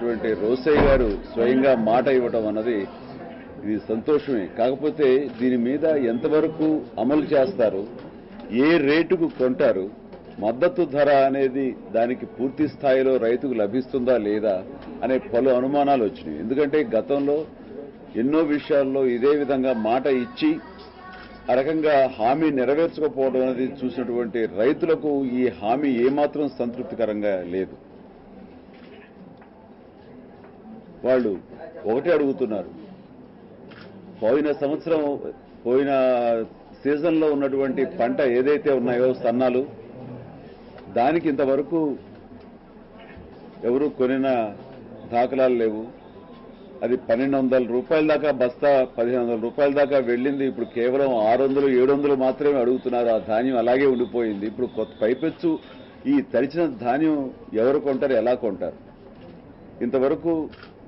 అటువంటి రోసయ్య గారు స్వయంగా మాట ఇవ్వటం అన్నది ఇది సంతోషమే కాకపోతే దీని మీద ఎంతవరకు అమలు చేస్తారు ఏ రేటుకు కొంటారు మద్దతు ధర అనేది దానికి పూర్తి స్థాయిలో రైతుకు లభిస్తుందా లేదా అనే పలు అనుమానాలు వచ్చినాయి ఎందుకంటే గతంలో ఎన్నో విషయాల్లో ఇదే విధంగా మాట ఇచ్చి ఆ రకంగా హామీ నెరవేర్చకపోవడం అనేది చూసినటువంటి రైతులకు ఈ హామీ ఏమాత్రం సంతృప్తికరంగా లేదు వాళ్ళు ఒకటే అడుగుతున్నారు పోయిన సంవత్సరం పోయిన సీజన్లో ఉన్నటువంటి పంట ఏదైతే ఉన్నాయో సన్నాలు దానికి ఇంతవరకు ఎవరు కొనిన దాఖలాలు లేవు అది పన్నెండు వందల రూపాయల దాకా బస్తా పదిహేను వందల రూపాయల దాకా వెళ్ళింది ఇప్పుడు కేవలం ఆరు వందలు ఏడు వందలు మాత్రమే అడుగుతున్నారు ఆ ధాన్యం అలాగే ఉండిపోయింది ఇప్పుడు కొత్త పైపెచ్చు ఈ తడిచిన ధాన్యం ఎవరు కొంటారు ఎలా కొంటారు ఇంతవరకు